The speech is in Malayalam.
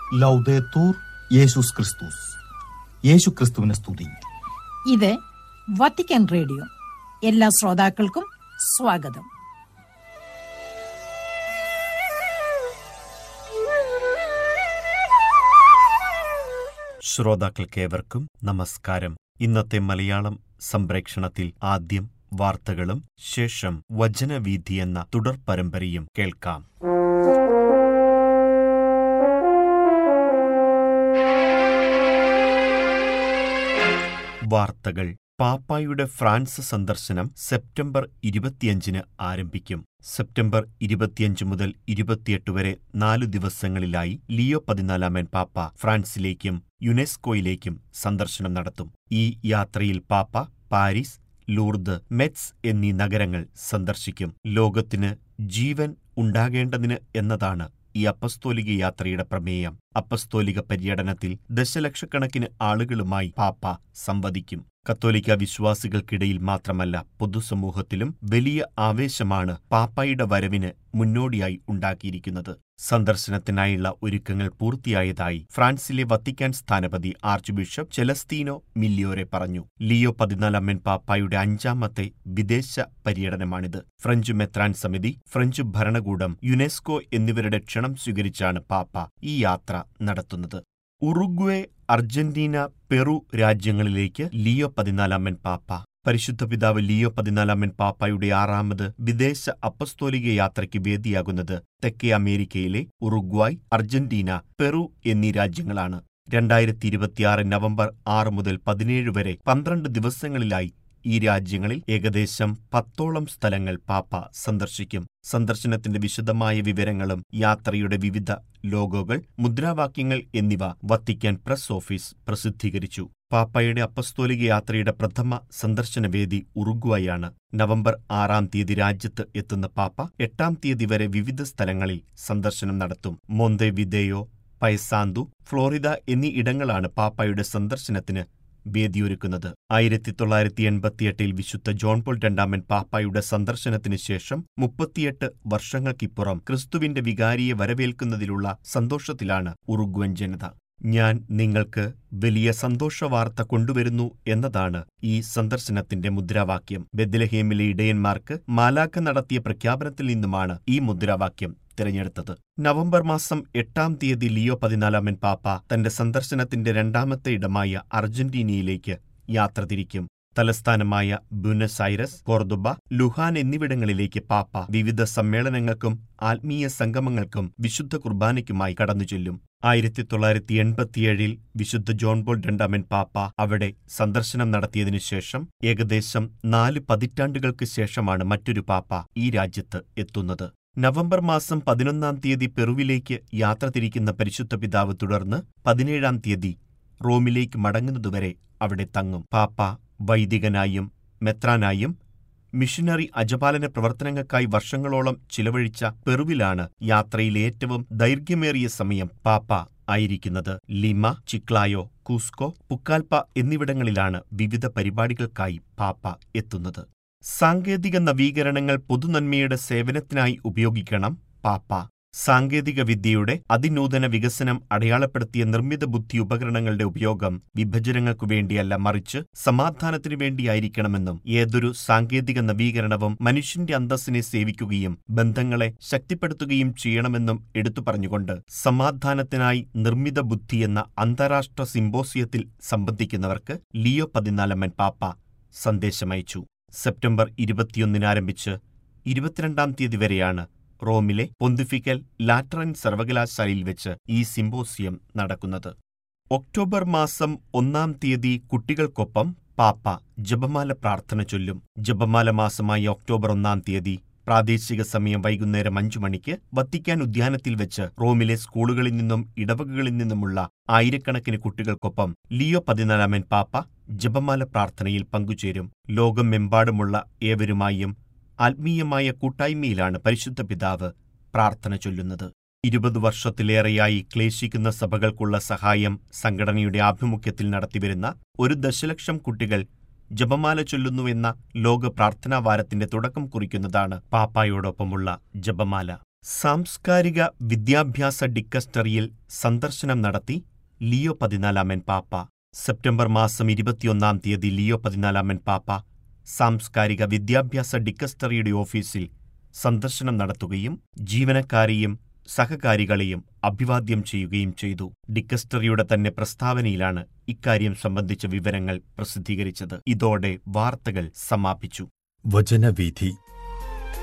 ലൗദേത്തൂർ യേശുസ് ക്രിസ്തുസ് യേശു ക്രിസ്തുവിനെ സ്തുതി ഇത് വത്തിക്കാൻ റേഡിയോ എല്ലാ ശ്രോതാക്കൾക്കും സ്വാഗതം ശ്രോതാക്കൾക്കേവർക്കും നമസ്കാരം ഇന്നത്തെ മലയാളം സംപ്രേക്ഷണത്തിൽ ആദ്യം വാർത്തകളും ശേഷം വചനവീഥി എന്ന തുടർ പരമ്പരയും കേൾക്കാം വാർത്തകൾ പാപ്പായുടെ ഫ്രാൻസ് സന്ദർശനം സെപ്റ്റംബർ ഇരുപത്തിയഞ്ചിന് ആരംഭിക്കും സെപ്റ്റംബർ ഇരുപത്തിയഞ്ച് മുതൽ ഇരുപത്തിയെട്ട് വരെ നാലു ദിവസങ്ങളിലായി ലിയോ പതിനാലാമൻ പാപ്പ ഫ്രാൻസിലേക്കും യുനെസ്കോയിലേക്കും സന്ദർശനം നടത്തും ഈ യാത്രയിൽ പാപ്പ പാരീസ് ലൂർദ് മെറ്റ്സ് എന്നീ നഗരങ്ങൾ സന്ദർശിക്കും ലോകത്തിന് ജീവൻ ഉണ്ടാകേണ്ടതിന് എന്നതാണ് ഈ അപ്പസ്തോലിക യാത്രയുടെ പ്രമേയം അപ്പസ്തോലിക പര്യടനത്തിൽ ദശലക്ഷക്കണക്കിന് ആളുകളുമായി പാപ്പ സംവദിക്കും കത്തോലിക്ക വിശ്വാസികൾക്കിടയിൽ മാത്രമല്ല പൊതുസമൂഹത്തിലും വലിയ ആവേശമാണ് പാപ്പായുടെ വരവിന് മുന്നോടിയായി ഉണ്ടാക്കിയിരിക്കുന്നത് സന്ദർശനത്തിനായുള്ള ഒരുക്കങ്ങൾ പൂർത്തിയായതായി ഫ്രാൻസിലെ വത്തിക്കാൻ സ്ഥാനപതി ആർച്ച് ബിഷപ്പ് ചെലസ്തീനോ മില്ലിയോരെ പറഞ്ഞു ലിയോ പതിനാലാമൻ പാപ്പായുടെ അഞ്ചാമത്തെ വിദേശ പര്യടനമാണിത് ഫ്രഞ്ച് മെത്രാൻ സമിതി ഫ്രഞ്ച് ഭരണകൂടം യുനെസ്കോ എന്നിവരുടെ ക്ഷണം സ്വീകരിച്ചാണ് പാപ്പ ഈ യാത്ര നടത്തുന്നത് ഉറുഗ്വേ അർജന്റീന പെറു രാജ്യങ്ങളിലേക്ക് ലിയോ പതിനാലാമൻ പാപ്പ പരിശുദ്ധ പിതാവ് ലിയോ പതിനാലാമൻ പാപ്പായുടെ ആറാമത് വിദേശ അപ്പസ്തോലിക യാത്രയ്ക്ക് വേദിയാകുന്നത് തെക്കേ അമേരിക്കയിലെ ഉറുഗ്വായ് അർജന്റീന പെറു എന്നീ രാജ്യങ്ങളാണ് രണ്ടായിരത്തി ഇരുപത്തിയാറ് നവംബർ ആറ് മുതൽ പതിനേഴ് വരെ പന്ത്രണ്ട് ദിവസങ്ങളിലായി ഈ രാജ്യങ്ങളിൽ ഏകദേശം പത്തോളം സ്ഥലങ്ങൾ പാപ്പ സന്ദർശിക്കും സന്ദർശനത്തിന്റെ വിശദമായ വിവരങ്ങളും യാത്രയുടെ വിവിധ ലോഗോകൾ മുദ്രാവാക്യങ്ങൾ എന്നിവ വത്തിക്കാൻ പ്രസ് ഓഫീസ് പ്രസിദ്ധീകരിച്ചു പാപ്പയുടെ അപ്പസ്തോലിക യാത്രയുടെ പ്രഥമ സന്ദർശനവേദി ഉറുഗ്വായാണ് നവംബർ ആറാം തീയതി രാജ്യത്ത് എത്തുന്ന പാപ്പ എട്ടാം തീയതി വരെ വിവിധ സ്ഥലങ്ങളിൽ സന്ദർശനം നടത്തും മോന്തെ വിദേയോ പയസാന്തു ഫ്ലോറിഡ എന്നീ ഇടങ്ങളാണ് പാപ്പയുടെ സന്ദർശനത്തിന് വേദിയൊരുക്കുന്നത് ആയിരത്തി തൊള്ളായിരത്തി എൺപത്തിയെട്ടിൽ വിശുദ്ധ ജോൺ പോൾ രണ്ടാമൻ പാപ്പായുടെ സന്ദർശനത്തിന് ശേഷം മുപ്പത്തിയെട്ട് വർഷങ്ങൾക്കിപ്പുറം ക്രിസ്തുവിന്റെ വികാരിയെ വരവേൽക്കുന്നതിലുള്ള സന്തോഷത്തിലാണ് ഉറുഗ്വൻ ജനത ഞാൻ നിങ്ങൾക്ക് വലിയ സന്തോഷവാർത്ത കൊണ്ടുവരുന്നു എന്നതാണ് ഈ സന്ദർശനത്തിന്റെ മുദ്രാവാക്യം ബെദ്ലഹേമിലെ ഇടയന്മാർക്ക് മാലാക്ക നടത്തിയ പ്രഖ്യാപനത്തിൽ നിന്നുമാണ് ഈ മുദ്രാവാക്യം തിരഞ്ഞെടുത്തത് നവംബർ മാസം എട്ടാം തീയതി ലിയോ പതിനാലാമൻ പാപ്പ തന്റെ സന്ദർശനത്തിന്റെ രണ്ടാമത്തെ ഇടമായ അർജന്റീനയിലേക്ക് യാത്ര തിരിക്കും തലസ്ഥാനമായ ബ്യൂനസ് ഐറസ് കോർദുബ ലുഹാൻ എന്നിവിടങ്ങളിലേക്ക് പാപ്പ വിവിധ സമ്മേളനങ്ങൾക്കും ആത്മീയ സംഗമങ്ങൾക്കും വിശുദ്ധ കുർബാനയ്ക്കുമായി കടന്നുചെല്ലും ആയിരത്തി തൊള്ളായിരത്തി എൺപത്തിയേഴിൽ വിശുദ്ധ ജോൺ പോൾ രണ്ടാമൻ പാപ്പ അവിടെ സന്ദർശനം നടത്തിയതിനു ശേഷം ഏകദേശം നാല് പതിറ്റാണ്ടുകൾക്ക് ശേഷമാണ് മറ്റൊരു പാപ്പ ഈ രാജ്യത്ത് എത്തുന്നത് നവംബർ മാസം പതിനൊന്നാം തീയതി പെറുവിലേക്ക് യാത്ര തിരിക്കുന്ന പരിശുദ്ധ പിതാവ് തുടർന്ന് പതിനേഴാം തീയതി റോമിലേക്ക് മടങ്ങുന്നതുവരെ അവിടെ തങ്ങും പാപ്പ വൈദികനായും മെത്രാനായും മിഷനറി അജപാലന പ്രവർത്തനങ്ങൾക്കായി വർഷങ്ങളോളം ചിലവഴിച്ച പെറുവിലാണ് യാത്രയിലെ ഏറ്റവും ദൈർഘ്യമേറിയ സമയം പാപ്പ ആയിരിക്കുന്നത് ലിമ ചിക്ലായോ കൂസ്കോ പുക്കാൽപ്പ എന്നിവിടങ്ങളിലാണ് വിവിധ പരിപാടികൾക്കായി പാപ്പ എത്തുന്നത് സാങ്കേതിക നവീകരണങ്ങൾ പൊതുനന്മയുടെ സേവനത്തിനായി ഉപയോഗിക്കണം പാപ്പ സാങ്കേതിക വിദ്യയുടെ അതിനൂതന വികസനം അടയാളപ്പെടുത്തിയ നിർമ്മിത ബുദ്ധി ഉപകരണങ്ങളുടെ ഉപയോഗം വിഭജനങ്ങൾക്കു വേണ്ടിയല്ല മറിച്ച് സമാധാനത്തിനു വേണ്ടിയായിരിക്കണമെന്നും ഏതൊരു സാങ്കേതിക നവീകരണവും മനുഷ്യന്റെ അന്തസ്സിനെ സേവിക്കുകയും ബന്ധങ്ങളെ ശക്തിപ്പെടുത്തുകയും ചെയ്യണമെന്നും എടുത്തു പറഞ്ഞുകൊണ്ട് സമാധാനത്തിനായി നിർമ്മിത ബുദ്ധി എന്ന അന്താരാഷ്ട്ര സിംബോസിയത്തിൽ സംബന്ധിക്കുന്നവർക്ക് ലിയോ പതിനാലമ്മൻ പാപ്പ സന്ദേശമയച്ചു സെപ്റ്റംബർ ഇരുപത്തിയൊന്നിന് ആരംഭിച്ച് ഇരുപത്തിരണ്ടാം തീയതി വരെയാണ് റോമിലെ പൊന്തിഫിക്കൽ ലാറ്ററൻ സർവകലാശാലയിൽ വെച്ച് ഈ സിംബോസിയം നടക്കുന്നത് ഒക്ടോബർ മാസം ഒന്നാം തീയതി കുട്ടികൾക്കൊപ്പം പാപ്പ ജപമാല പ്രാർത്ഥന ചൊല്ലും ജപമാല മാസമായ ഒക്ടോബർ ഒന്നാം തീയതി പ്രാദേശിക സമയം വൈകുന്നേരം അഞ്ചു മണിക്ക് വത്തിക്കാൻ ഉദ്യാനത്തിൽ വെച്ച് റോമിലെ സ്കൂളുകളിൽ നിന്നും ഇടവകകളിൽ നിന്നുമുള്ള ആയിരക്കണക്കിന് കുട്ടികൾക്കൊപ്പം ലിയോ പതിനാലാമൻ പാപ്പ ജപമാല പ്രാർത്ഥനയിൽ പങ്കുചേരും ലോകമെമ്പാടുമുള്ള ഏവരുമായും ആത്മീയമായ കൂട്ടായ്മയിലാണ് പരിശുദ്ധ പിതാവ് പ്രാർത്ഥന ചൊല്ലുന്നത് ഇരുപത് വർഷത്തിലേറെയായി ക്ലേശിക്കുന്ന സഭകൾക്കുള്ള സഹായം സംഘടനയുടെ ആഭിമുഖ്യത്തിൽ നടത്തിവരുന്ന ഒരു ദശലക്ഷം കുട്ടികൾ ജപമാല ചൊല്ലുന്നുവെന്ന ലോക പ്രാർത്ഥനാ വാരത്തിന്റെ തുടക്കം കുറിക്കുന്നതാണ് പാപ്പായോടൊപ്പമുള്ള ജപമാല സാംസ്കാരിക വിദ്യാഭ്യാസ ഡിക്കസ്റ്ററിയിൽ സന്ദർശനം നടത്തി ലിയോ പതിനാലാമൻ പാപ്പ സെപ്റ്റംബർ മാസം ഇരുപത്തിയൊന്നാം തീയതി ലിയോ പതിനാലാമൻ പാപ്പ സാംസ്കാരിക വിദ്യാഭ്യാസ ഡിക്കസ്റ്ററിയുടെ ഓഫീസിൽ സന്ദർശനം നടത്തുകയും ജീവനക്കാരെയും സഹകാരികളെയും അഭിവാദ്യം ചെയ്യുകയും ചെയ്തു ഡിക്കസ്റ്ററിയുടെ തന്നെ പ്രസ്താവനയിലാണ് ഇക്കാര്യം സംബന്ധിച്ച വിവരങ്ങൾ പ്രസിദ്ധീകരിച്ചത് ഇതോടെ വാർത്തകൾ സമാപിച്ചു വചനവീഥി